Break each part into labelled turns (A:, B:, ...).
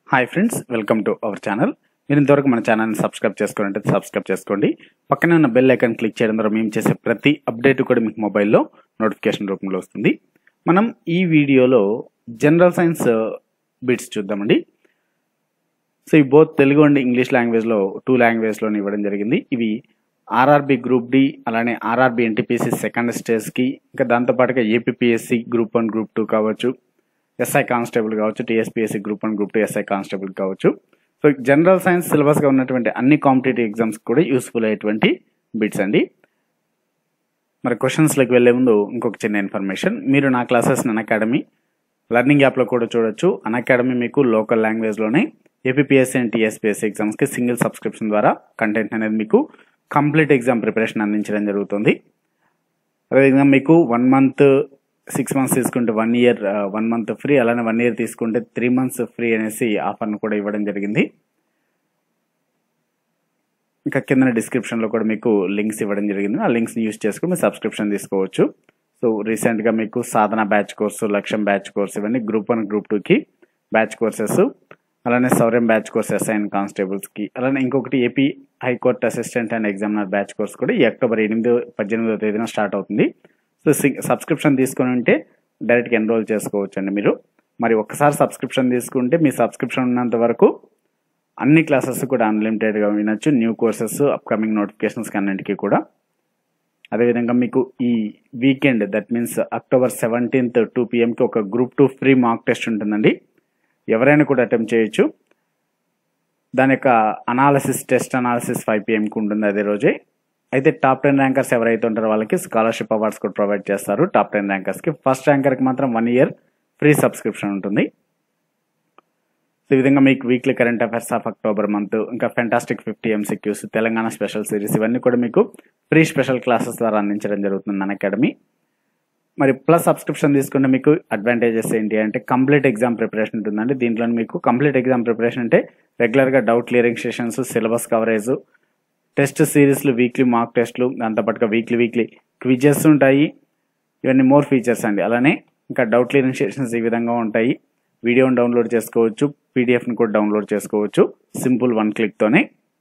A: hi friends welcome to our channel మీరు ఇంతవరకు మన ఛానల్ని సబ్స్క్రైబ్ చేసుకోవాలంటే సబ్స్క్రైబ్ చేసుకోండి పక్కనే ఉన్న బెల్ ఐకాన్ క్లిక్ చేయడం ద్వారా మేము చేసే ప్రతి అప్డేట్ కూడా మీకు మొబైల్లో నోటిఫికేషన్ రూపంలో వస్తుంది మనం ఈ వీడియోలో జనరల్ సైన్స్ బిట్స్ చూద్దామండి సో ఈ బోత్ తెలుగు అండ్ ఇంగ్లీష్ లాంగ్వేజ్లో టూ లాంగ్వేజ్లో ఇవ్వడం జరిగింది ఇవి ఆర్ఆర్బి గ్రూప్ డి అలానే ఆర్ఆర్బి ఎన్టీపీసీ సెకండ్ స్టేజ్కి ఇంకా దాంతోపాటుగా APSC group one group two కావచ్చు ఎస్ఐ కానిస్టేబుల్ కావచ్చు TSPSC group one group two SI constable కావచ్చు సో జనరల్ సైన్స్ సిలబస్గా ఉన్నటువంటి అన్ని కాంపిటేటివ్ ఎగ్జామ్స్ కూడా యూస్ఫుల్ అయ్యేటువంటి బిట్స్ అండి మరి క్వశ్చన్స్లోకి వెళ్ళే ముందు ఇంకొక చిన్న ఇన్ఫర్మేషన్ మీరు నా క్లాసెస్ అన్ అకాడమీ లర్నింగ్ యాప్లో కూడా చూడొచ్చు అన్ అకాడమీ మీకు లోకల్ లాంగ్వేజ్లోనే ఏపీఎస్సీ అండ్ టీఎస్పీఎస్సీ ఎగ్జామ్స్కి సింగిల్ సబ్స్క్రిప్షన్ ద్వారా కంటెంట్ అనేది మీకు కంప్లీట్ ఎగ్జామ్ ప్రిపరేషన్ అందించడం జరుగుతుంది అదేవిధంగా మీకు వన్ మంత్ సిక్స్ మంత్స్ తీసుకుంటే one year one month free అలానే వన్ ఇయర్ తీసుకుంటే త్రీ మంత్స్ ఫ్రీ అనేసి ఆఫర్ను కూడా ఇవ్వడం జరిగింది ఇంకా కింద డిస్క్రిప్షన్లో కూడా మీకు లింక్స్ ఇవ్వడం జరిగింది ఆ లింక్స్ని యూస్ చేసుకుని మీరు సబ్స్క్రిప్షన్ తీసుకోవచ్చు సో రీసెంట్గా మీకు Sadhana batch course Lakshyam batch course ఇవన్నీ గ్రూప్ వన్ గ్రూప్ టూకి బ్యాచ్ కోర్సెస్ అలానే సౌర్యం బ్యాచ్ కోర్స్ ఎస్ఐఎన్ కానిస్టేబుల్స్కి అలానే ఇంకొకటి AP high court assistant and examiner batch course కూడా ఈ అక్టోబర్ ఎనిమిది పద్దెనిమిదో తేదీన స్టార్ట్ అవుతుంది సో సబ్స్క్రిప్షన్ తీసుకుని ఉంటే డైరెక్ట్గా ఎన్రోల్ చేసుకోవచ్చు అండి మీరు మరి ఒక్కసారి సబ్స్క్రిప్షన్ తీసుకుంటే మీ సబ్స్క్రిప్షన్ ఉన్నంత వరకు అన్ని క్లాసెస్ కూడా అన్లిమిటెడ్గా వినొచ్చు న్యూ కోర్సెస్ అప్కమింగ్ నోటిఫికేషన్స్ అన్నింటికి కూడా అదేవిధంగా మీకు ఈ weekend that means October seventeenth two పిఎంకి ఒక group two free mock test ఉంటుందండి ఎవరైనా కూడా అటెంప్ట్ చేయొచ్చు దాని యొక్క అనాలసిస్ టెస్ట్ అనాలసిస్ ఫైవ్ పిఎంకి ఉంటుంది అదే రోజే అయితే టాప్ టెన్ ర్యాంకర్స్ ఎవరైతే ఉంటారో వాళ్ళకి స్కాలర్షిప్ అవార్డ్స్ కూడా ప్రొవైడ్ చేస్తారు టాప్ టెన్ ర్యాంకర్స్కి ఫస్ట్ ర్యాంకర్కి మాత్రం వన్ ఇయర్ ఫ్రీ సబ్స్క్రిప్షన్ ఉంటుంది సో ఈ విధంగా మీకు weekly current affairs of October month ఇంకా fantastic fifty MCQs Telangana special series ఇవన్నీ కూడా మీకు ఫ్రీ స్పెషల్ క్లాసెస్ ద్వారా అందించడం జరుగుతుంది మన అకాడమీ మరి ప్లస్ సబ్స్క్రిప్షన్ తీసుకుంటే మీకు అడ్వాంటేజెస్ ఏంటి అంటే కంప్లీట్ ఎగ్జామ్ ప్రిపరేషన్ ఉంటుందండి దీంట్లో మీకు కంప్లీట్ ఎగ్జామ్ ప్రిపరేషన్ అంటే రెగ్యులర్గా doubt clearing sessions syllabus coverage test సిరీస్లు వీక్లీ మార్క్ టెస్ట్లు దాంతోపాటుగా వీక్లీ వీక్లీ క్విజెస్ ఉంటాయి ఇవన్నీ మోర్ ఫీచర్స్ అండి అలానే ఇంకా డౌట్ క్లియరింగ్ సెషన్స్ ఈ విధంగా ఉంటాయి వీడియోని డౌన్లోడ్ చేసుకోవచ్చు పీడిఎఫ్ని కూడా డౌన్లోడ్ చేసుకోవచ్చు సింపుల్ వన్ క్లిక్తోనే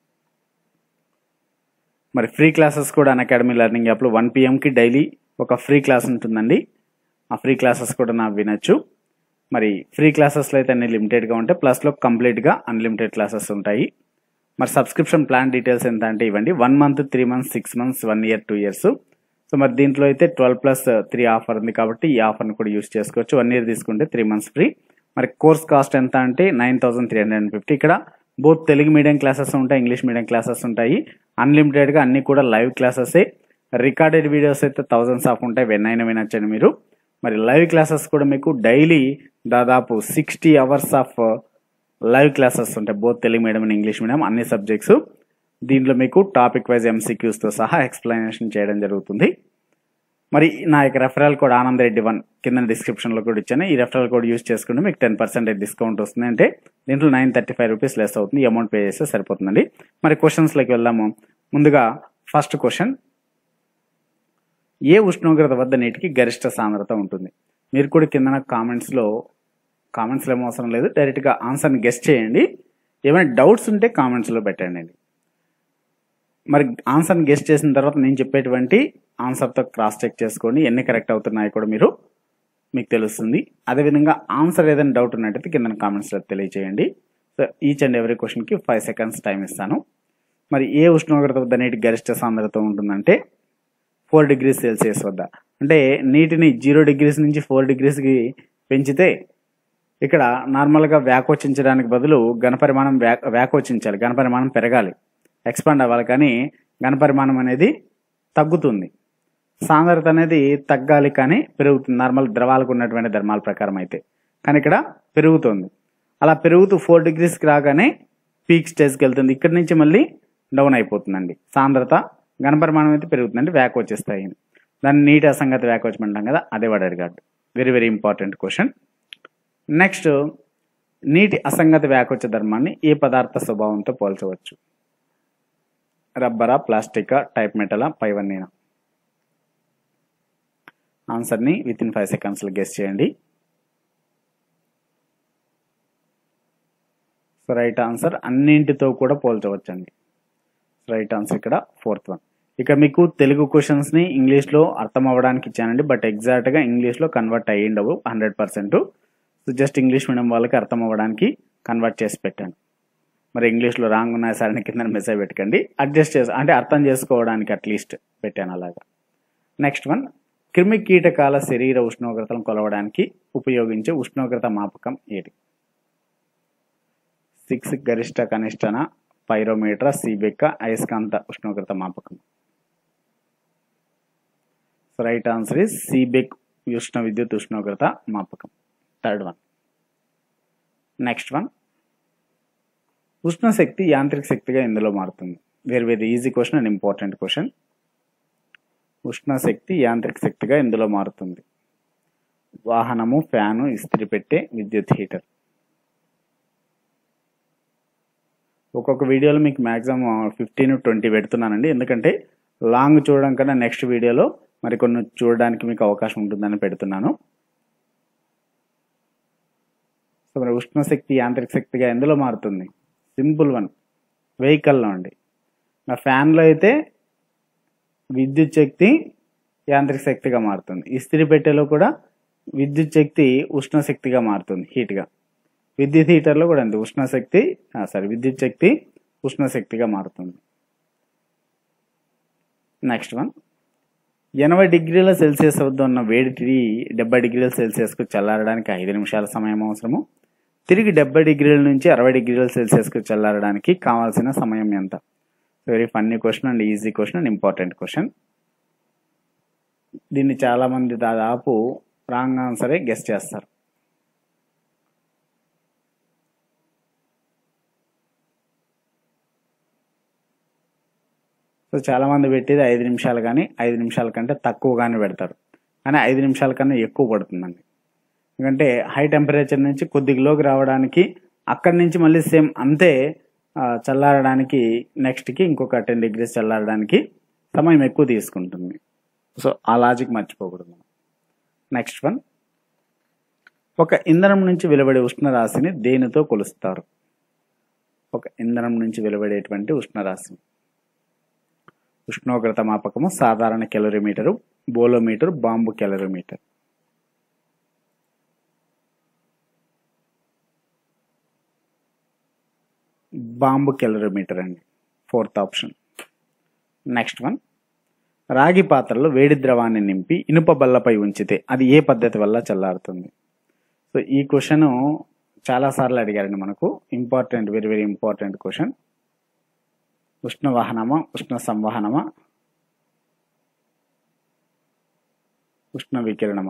A: మరి ఫ్రీ క్లాసెస్ కూడా అన్ అకాడమీ లెర్నింగ్ యాప్లో వన్ పిఎంకి డైలీ ఒక ఫ్రీ క్లాస్ ఉంటుందండి ఆ ఫ్రీ క్లాసెస్ కూడా నాకు వినొచ్చు మరి ఫ్రీ క్లాసెస్లో అయితే అన్ని లిమిటెడ్గా ఉంటాయి ప్లస్లో కంప్లీట్గా అన్లిమిటెడ్ క్లాసెస్ ఉంటాయి మరి సబ్స్క్రిప్షన్ ప్లాన్ డీటెయిల్స్ ఎంత అంటే ఇవ్వండి one month three months six months one year two years so మరి దీంట్లో అయితే ట్వెల్వ్ ప్లస్ త్రీ ఆఫర్ ఉంది కాబట్టి ఈ ఆఫర్ని కూడా యూస్ చేసుకోవచ్చు వన్ ఇయర్ తీసుకుంటే త్రీ మంత్స్ ఫ్రీ మరి కోర్స్ కాస్ట్ ఎంత అంటే nine thousand three hundred and fifty ఇక్కడ బోత్ తెలుగు మీడియం క్లాసెస్ ఉంటాయి ఇంగ్లీష్ మీడియం క్లాసెస్ ఉంటాయి అన్లిమిటెడ్గా అన్ని కూడా లైవ్ క్లాసెస్ రికార్డెడ్ వీడియోస్ అయితే థౌజండ్స్ ఆఫ్ ఉంటాయి వెన్నైనా వినొచ్చండి మీరు మరి లైవ్ క్లాసెస్ కూడా మీకు డైలీ దాదాపు sixty hours of live classes ఉంటాయి both Telugu medium and English medium అన్ని సబ్జెక్ట్స్ దీంట్లో మీకు టాపిక్ వైజ్ ఎంసీక్యూస్తో సహా ఎక్స్ప్లెనేషన్ చేయడం జరుగుతుంది మరి నా యొక్క referral code Anand Reddy one కింద డిస్క్రిప్షన్లో కూడా ఇచ్చాను ఈ రెఫరల్ కోడ్ యూస్ చేసుకుంటే మీకు టెన్ పర్సెంటేజ్ డిస్కౌంట్ వస్తుంది అంటే దీంట్లో nine thirty five rupees less అవుతుంది ఈ అమౌంట్ పే చేస్తే సరిపోతుందండి మరి క్వశ్చన్స్లోకి వెళ్దాము ముందుగా ఫస్ట్ క్వశ్చన్ ఏ ఉష్ణోగ్రత వద్ద నీటికి గరిష్ట సాంద్రత ఉంటుంది మీరు కూడా కింద కామెంట్స్లో కామెంట్స్లో ఏమో అవసరం లేదు డైరెక్ట్గా ఆన్సర్ని గెస్ట్ చేయండి ఏమైనా డౌట్స్ ఉంటే కామెంట్స్లో పెట్టండి మరి ఆన్సర్ని గెస్ట్ చేసిన తర్వాత నేను చెప్పేటువంటి ఆన్సర్తో క్రాస్ చెక్ చేసుకోండి ఎన్ని కరెక్ట్ అవుతున్నాయో కూడా మీరు మీకు తెలుస్తుంది అదేవిధంగా ఆన్సర్ ఏదైనా డౌట్ ఉన్నట్టయితే కింద కామెంట్స్లో తెలియజేయండి సో ఈచ్ అండ్ ఎవ్రీ క్వశ్చన్కి ఫైవ్ సెకండ్స్ టైం ఇస్తాను మరి ఏ ఉష్ణోగ్రత వద్ద నీటి గరిష్ట సాంద్రత ఉంటుందంటే ఫోర్ డిగ్రీస్ సెల్సియస్ వద్ద అంటే నీటిని జీరో డిగ్రీస్ నుంచి ఫోర్ డిగ్రీస్కి పెంచితే ఇక్కడ నార్మల్గా వ్యాకోచించడానికి బదులు ఘనపరిమాణం వ్యా వ్యాకోచించాలి ఘనపరిమాణం పెరగాలి ఎక్స్పాండ్ అవ్వాలి కానీ ఘనపరిమాణం అనేది తగ్గుతుంది సాంద్రత అనేది తగ్గాలి కానీ పెరుగుతుంది నార్మల్ ద్రవాలకు ఉన్నటువంటి ధర్మాల ప్రకారం అయితే కానీ ఇక్కడ పెరుగుతుంది అలా పెరుగుతూ ఫోర్ డిగ్రీస్కి రాగానే పీక్ స్టేజ్కి వెళ్తుంది ఇక్కడి నుంచి మళ్ళీ డౌన్ అయిపోతుందండి సాంద్రత ఘనపరిమాణం అయితే పెరుగుతుందండి వ్యాక్ వచ్చేస్తాయి దాన్ని నీటి అసంగత వ్యాక్ వచ్చమంటాం కదా అదే వాడు అడిగాడు very very important question next నీటి అసంగత వ్యాకోచ ధర్మాన్ని ఏ పదార్థ స్వభావంతో పోల్చవచ్చు రబ్బరా ప్లాస్టికా టైప్ మెటలా పైవన్నీనా ఆన్సర్ని విత్ ఇన్ ఫైవ్ సెకండ్స్లో గెస్ చేయండి సో రైట్ ఆన్సర్ అన్నింటితో కూడా పోల్చవచ్చండి రైట్ ఆన్సర్ ఇక్కడ ఫోర్త్ వన్ ఇక మీకు తెలుగు క్వశ్చన్స్ ని ఇంగ్లీష్ లో అర్థం అవ్వడానికి ఇచ్చానండి బట్ ఎగ్జాక్ట్ గా ఇంగ్లీష్ లో కన్వర్ట్ అయ్యిండవు hundred percent so just English medium వాళ్ళకి అర్థం అవ్వడానికి కన్వర్ట్ చేసి పెట్టాను మరి ఇంగ్లీష్ లో రాంగ్ ఉన్నాయి సరే కింద మెసేజ్ పెట్టకండి అడ్జస్ట్ చేసి అంటే అర్థం చేసుకోవడానికి అట్లీస్ట్ పెట్టాను అలాగా నెక్స్ట్ వన్ క్రిమి కీటకాల శరీర ఉష్ణోగ్రతను కొలవడానికి ఉపయోగించే ఉష్ణోగ్రత మాపకం ఏది సిక్స్ గరిష్ట కనిష్టన పైరోమీటర్ సీబెక్క అయస్కాంత ఉష్ణోగ్రత మాపకం రైట్ ఆన్సర్ ఇస్ సీబెక్ ఉష్ణ విద్యుత్ ఉష్ణోగ్రత మాపకం థర్డ్ వన్ నెక్స్ట్ వన్ ఉష్ణ శక్తి యాంత్రిక శక్తిగా ఇందులో మారుతుంది very very easy question and important question ఉష్ణ శక్తి యాంత్రిక శక్తిగా ఇందులో మారుతుంది వాహనము ఫ్యాను ఇస్త్రీ పెట్టే విద్యుత్ హీటర్ ఒక్కొక్క వీడియోలో మీకు మ్యాక్సిమం ఫిఫ్టీన్ ట్వంటీ పెడుతున్నానండి ఎందుకంటే లాంగ్ చూడడం కన్నా నెక్స్ట్ వీడియోలో మరికొన్ని చూడడానికి మీకు అవకాశం ఉంటుందని పెడుతున్నాను సో మరి ఉష్ణ శక్తి యాంత్రిక శక్తిగా ఎందులో మారుతుంది సింపుల్ వన్ వెహికల్లో అండి నా ఫ్యాన్లో అయితే విద్యుత్ శక్తి యాంత్రిక శక్తిగా మారుతుంది ఇస్త్రీ పెట్టెలో కూడా విద్యుత్ శక్తి ఉష్ణ శక్తిగా మారుతుంది హీట్గా విద్యుత్ హీటర్లో కూడా అంతే ఉష్ణ శక్తి సారీ విద్యుత్ శక్తి ఉష్ణ శక్తిగా మారుతుంది నెక్స్ట్ వన్ ఎనభై డిగ్రీల సెల్సియస్ వద్ద ఉన్న వేడిని డెబ్బై డిగ్రీల సెల్సియస్కు చల్లారడానికి ఐదు నిమిషాల సమయం అవసరము తిరిగి డెబ్బై డిగ్రీల నుంచి అరవై డిగ్రీల సెల్సియస్కు చల్లారడానికి కావాల్సిన సమయం ఎంత very funny question and easy question and important question దీన్ని చాలా మంది దాదాపు రాంగ్ ఆన్సరే గెస్ట్ చేస్తారు సో చాలా మంది పెట్టేది ఐదు నిమిషాలు కానీ ఐదు నిమిషాల కంటే తక్కువ కానీ పెడతారు కానీ ఐదు నిమిషాల కన్నా ఎక్కువ పడుతుందండి ఎందుకంటే హై టెంపరేచర్ నుంచి కొద్దిలోకి రావడానికి అక్కడి నుంచి మళ్ళీ సేమ్ అంతే ఆ, చల్లారడానికి నెక్స్ట్కి ఇంకొక టెన్ డిగ్రీస్ చల్లారడానికి సమయం ఎక్కువ తీసుకుంటుంది సో ఆ లాజిక్ మర్చిపోకూడదు మనం నెక్స్ట్ వన్ ఒక ఇంధనం నుంచి వెలువడే ఉష్ణరాశిని దేనితో కొలుస్తారు ఒక ఇంధనం నుంచి వెలువడేటువంటి ఉష్ణరాశి ఉష్ణోగ్రత మాపకము సాధారణ calorimeter bolometer bomb calorimeter bomb calorimeter అండి ఫోర్త్ ఆప్షన్ నెక్స్ట్ వన్ రాగి పాత్రలో వేడి ద్రవాన్ని నింపి ఇనుప బల్లపై ఉంచితే అది ఏ పద్ధతి వల్ల చల్లారుతుంది సో ఈ క్వశ్చన్ చాలా సార్లు అడిగారండి మనకు important very very important question ఉష్ణ వాహనమా ఉష్ణ సంవహనమా ఉష్ణ వికిరణమా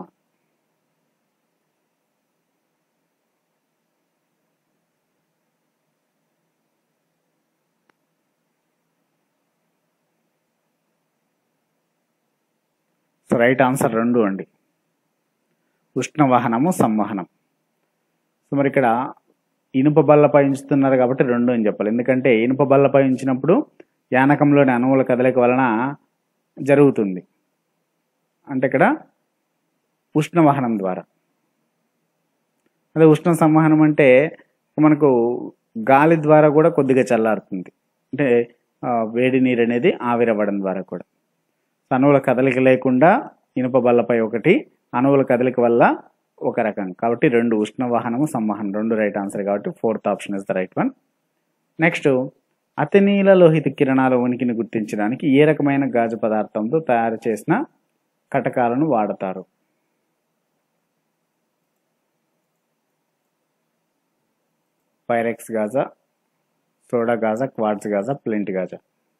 A: సో రైట్ ఆన్సర్ రెండు అండి ఉష్ణ వాహనము సంవహనం సో మరి ఇక్కడ ఇనుప బల్లపై ఉంచుతున్నారు కాబట్టి రెండు అని చెప్పాలి ఎందుకంటే ఇనుప బల్లపై ఉంచినప్పుడు యానకంలోని అణువుల కదలిక వలన జరుగుతుంది అంటే ఇక్కడ ఉష్ణ వాహనం ద్వారా అదే ఉష్ణ సంవహనం అంటే మనకు గాలి ద్వారా కూడా కొద్దిగా చల్లారుతుంది అంటే ఆ, వేడి నీరు అనేది ఆవిరవ్వడం ద్వారా కూడా అణువుల కదలిక లేకుండా ఇనుప బల్లపై ఒకటి అణువుల కదలిక వల్ల ఒక రకం కాబట్టి రెండు ఉష్ణ వాహనము సంవహనం రెండు రైట్ ఆన్సర్ కాబట్టి fourth option is the right one next అతినీల లోహిత కిరణాల ఉనికిని గుర్తించడానికి ఏ రకమైన గాజు పదార్థంతో తయారు చేసిన కటకాలను వాడతారు పైరెక్స్ గాజా సోడా గాజా క్వార్ట్స్ గాజా ప్లింట్ గాజా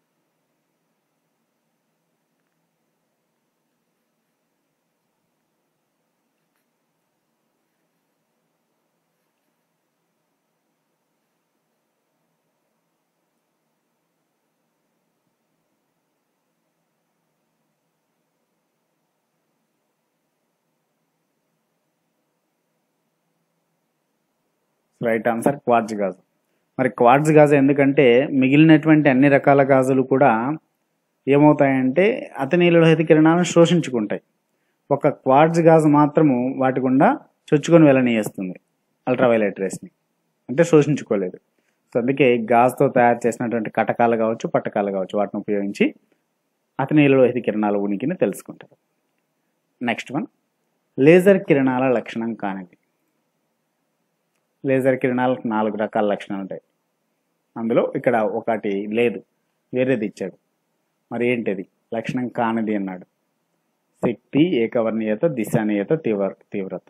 A: రైట్ ఆన్సర్ క్వార్ట్జ్ గాజు మరి క్వార్ట్జ్ గాజు ఎందుకంటే మిగిలినటువంటి అన్ని రకాల గాజులు కూడా ఏమవుతాయంటే అతనీల లోహిత కిరణాలను శోషించుకుంటాయి ఒక క్వార్ట్జ్ గాజు మాత్రము వాటి గుండా చొచ్చుకొని వెళ్ళనీయేస్తుంది అల్ట్రావైలెట్ రేస్ని అంటే శోషించుకోలేదు సో అందుకే గాజుతో తయారు చేసినటువంటి కటకాలు కావచ్చు పట్టకాలు కావచ్చు వాటిని ఉపయోగించి అతినీలలోహిత కిరణాల ఉనికిని తెలుసుకుంటారు నెక్స్ట్ వన్ లేజర్ కిరణాల లక్షణం కానిది లేజర్ కిరణాలకు నాలుగు రకాల లక్షణాలు ఉంటాయి అందులో ఇక్కడ ఒకటి లేదు వేరేది ఇచ్చాడు మరి ఏంటిది లక్షణం కానిది అన్నాడు శక్తి ఏకవర్ణీయత దిశానీయత తీవ్ర తీవ్రత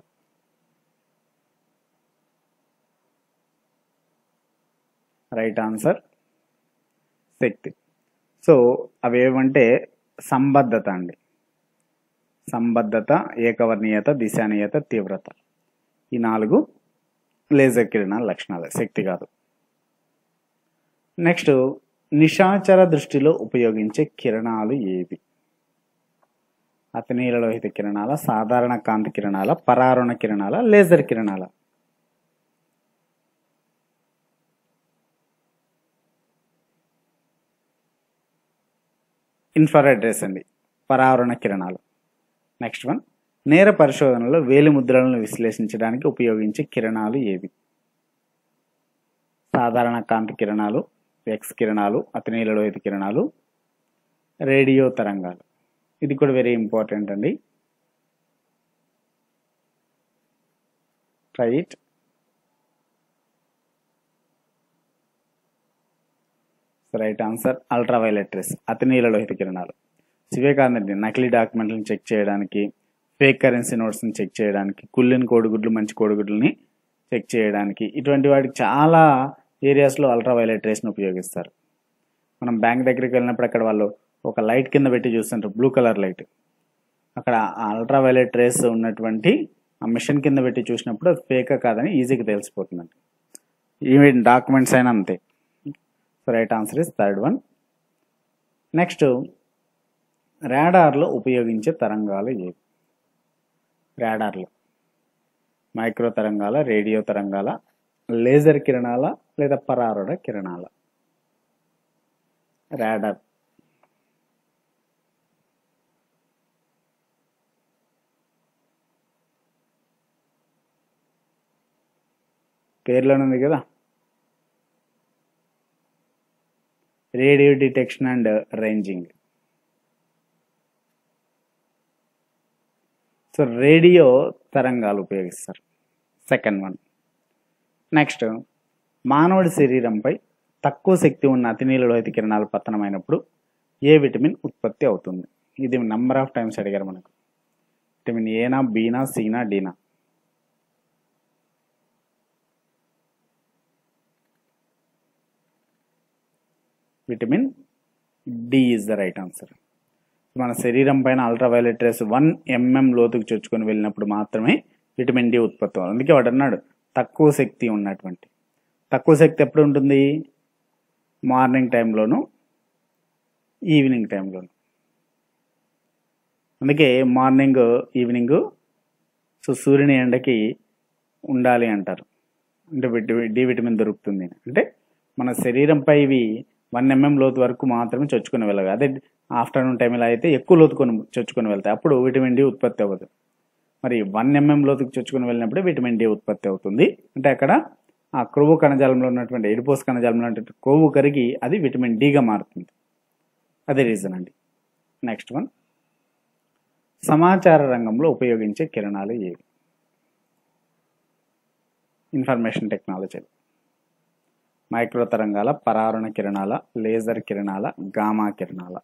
A: రైట్ ఆన్సర్ శక్తి సో అవి ఏమంటే సంబద్ధత అండి సంబద్ధత ఏకవర్ణీయత దిశానీయత తీవ్రత ఈ నాలుగు లేజర్ కిరణాల లక్షణాలు శక్తి కాదు నెక్స్ట్ నిశాచర దృష్టిలో ఉపయోగించే కిరణాలు ఏవి అతినీలలోహిత కిరణాల సాధారణ కాంతి కిరణాల పరారుణ కిరణాల లేజర్ కిరణాల ఇన్ఫ్రారెడ్ రేస్ అండి పరావరణ కిరణాలు నెక్స్ట్ వన్ నేర పరిశోధనలో వేలి ముద్రలను విశ్లేషించడానికి ఉపయోగించే కిరణాలు ఏవి సాధారణ కాంతి కిరణాలు ఎక్స్ కిరణాలు అతినీలలోహిత కిరణాలు రేడియో తరంగాలు ఇది కూడా వెరీ ఇంపార్టెంట్ అండి right right answer ultraviolet rays అతినీలలోహిత కిరణాలు శివేకాంత్ నకిలీ డాక్యుమెంట్లను చెక్ చేయడానికి ఫేక్ కరెన్సీ నోట్స్ని చెక్ చేయడానికి కుళ్ళిన కోడిగుడ్లు మంచి కోడిగుడ్లని చెక్ చేయడానికి ఇటువంటి వాటికి చాలా ఏరియాస్లో అల్ట్రావైలెట్ రేస్ని ఉపయోగిస్తారు మనం బ్యాంక్ దగ్గరికి వెళ్ళినప్పుడు అక్కడ వాళ్ళు ఒక లైట్ కింద పెట్టి చూస్తుంటారు బ్లూ కలర్ లైట్ అక్కడ అల్ట్రావైలెట్ రేస్ ఉన్నటువంటి ఆ మిషన్ కింద పెట్టి చూసినప్పుడు అది ఫేక్ కాదని ఈజీగా తెలిసిపోతుందండి ఈవెన్ డాక్యుమెంట్స్ అయినా అంతే so right answer is third one next రాడార్లో ఉపయోగించే తరంగాలు ఏవి రాడార్లు మైక్రో తరంగాల రేడియో తరంగాల లేజర్ కిరణాల లేదా పరారుడ కిరణాల రాడార్ పేర్లోనే ఉంది కదా radio detection and ranging so radio తరంగాలు ఉపయోగిస్తారు సెకండ్ వన్ నెక్స్ట్ మానవుడి శరీరంపై తక్కువ శక్తి ఉన్న అతినీలలోహిత కిరణాలు పతనమైనప్పుడు ఏ విటమిన్ ఉత్పత్తి అవుతుంది ఇది నంబర్ ఆఫ్ టైమ్స్ అడిగారు మనకు విటమిన్ ఏనా బీనా సీనా డీనా vitamin D is the right answer మన శరీరం పైన అల్ట్రావైలెట్ రేస్ వన్ ఎంఎం లోతుకు చొచ్చుకొని వెళ్ళినప్పుడు మాత్రమే విటమిన్ డి ఉత్పత్తి అవుతుంది అందుకే వాడు అన్నాడు తక్కువ శక్తి ఉన్నటువంటి తక్కువ శక్తి ఎప్పుడు ఉంటుంది మార్నింగ్ టైంలోను ఈవినింగ్ టైంలోను అందుకే మార్నింగ్ ఈవినింగ్ సో సూర్యుని ఎండకి ఉండాలి అంటారు అంటే విటమిన్ డి విటమిన్ దొరుకుతుంది అంటే మన శరీరంపై ఇవి వన్ ఎంఎం లోతు వరకు మాత్రమే చొచ్చుకొని వెళ్ళగా అదే ఆఫ్టర్నూన్ టైంలో అయితే ఎక్కువ లోతుకొని చొచ్చుకొని వెళ్తాయి అప్పుడు విటమిన్ డి ఉత్పత్తి అవ్వదు మరి వన్ ఎంఎం లోతుకు చొచ్చుకొని వెళ్ళినప్పుడు విటమిన్ డి ఉత్పత్తి అవుతుంది అంటే అక్కడ ఆ క్రొవ్వు కణజాలంలో ఉన్నటువంటి ఎడిపోస్ కణజాలంలో ఉన్నటువంటి కొవ్వు కరిగి అది విటమిన్ డిగా మారుతుంది అదే రీజన్ అండి నెక్స్ట్ వన్ సమాచార రంగంలో ఉపయోగించే కిరణాలు ఏవి ఇన్ఫర్మేషన్ టెక్నాలజీ మైక్రో తరంగాల పరారుణ కిరణాల లేజర్ కిరణాల గామా కిరణాల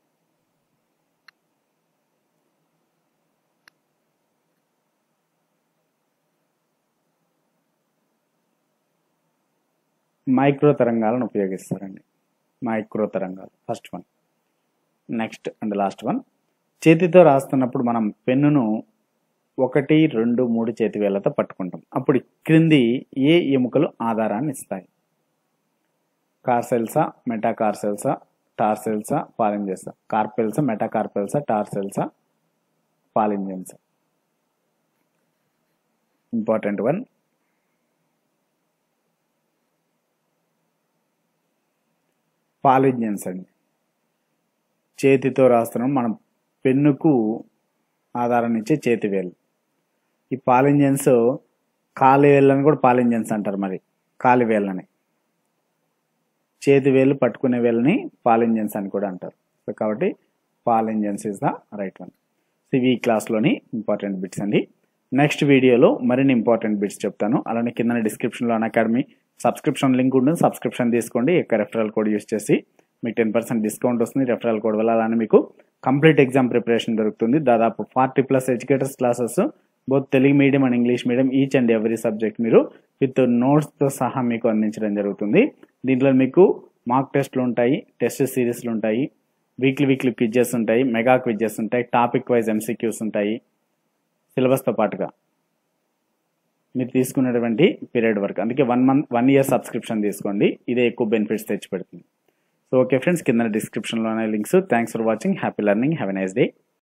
A: మైక్రో తరంగాలను ఉపయోగిస్తారండి మైక్రో తరంగాలు first one next and last one చేతితో రాస్తున్నప్పుడు మనం పెన్నును ఒకటి రెండు మూడు చేతి వేళ్లతో పట్టుకుంటాం అప్పుడు క్రింది ఏ ఎముకలు ఆధారాన్ని ఇస్తాయి కార్సెల్సా మెటాకార్సెల్సా టార్సెల్సా పాలింజెసా కార్పెల్సా మెటాకార్పెల్సా టార్సెల్సా పాలింజెన్సా ఇంపార్టెంట్ వన్ పాలింజెన్స్ అండి చేతితో రాస్తున్నాం మనం పెన్నుకు ఆధారాన్ని ఇచ్చే చేతి వేలు ఈ పాలింజన్స్ కాలి వేళ్ళని కూడా పాలింజన్స్ అంటారు మరి కాలి వేళ్ళని చేతి వేలు పట్టుకునే వేలని పాలింజన్స్ అని కూడా అంటారు సో కాబట్టి పాలింజన్స్ ఇస్ ద రైట్ వన్ ఇవి ఈ క్లాస్లోని ఇంపార్టెంట్ బిట్స్ అండి నెక్స్ట్ వీడియోలో మరిన్ని ఇంపార్టెంట్ బిట్స్ చెప్తాను అలానే కింద డిస్క్రిప్షన్లో అన్ అకాడమీ సబ్స్క్రిప్షన్ లింక్ ఉంటుంది సబ్స్క్రిప్షన్ తీసుకోండి యొక్క రెఫరల్ కోడ్ యూస్ చేసి మీకు టెన్ పర్సెంట్ డిస్కౌంట్ వస్తుంది రెఫరల్ కోడ్ వల్ల అలానే మీకు కంప్లీట్ ఎగ్జామ్ ప్రిపరేషన్ దొరుకుతుంది దాదాపు forty plus educators classes both Telugu medium and English medium each and every subject మీరు విత్ నోట్స్తో సహా మీకు అందించడం జరుగుతుంది దీంట్లో మీకు మాక్ టెస్ట్లు ఉంటాయి టెస్ట్ సిరీస్లు ఉంటాయి వీక్లీ వీక్లీ క్విజెస్ ఉంటాయి మెగా క్విజెస్ ఉంటాయి టాపిక్ వైజ్ ఎంసీక్యూస్ ఉంటాయి సిలబస్తో పాటుగా మీరు తీసుకున్నటువంటి పీరియడ్ వరకు అందుకే one month one year subscription తీసుకోండి ఇదే ఎక్కువ బెనిఫిట్స్ తెచ్చి పెడుతుంది సో ఓకే ఫ్రెండ్స్ కింద డిస్క్రిప్షన్లోనే links thanks for watching happy learning have a nice day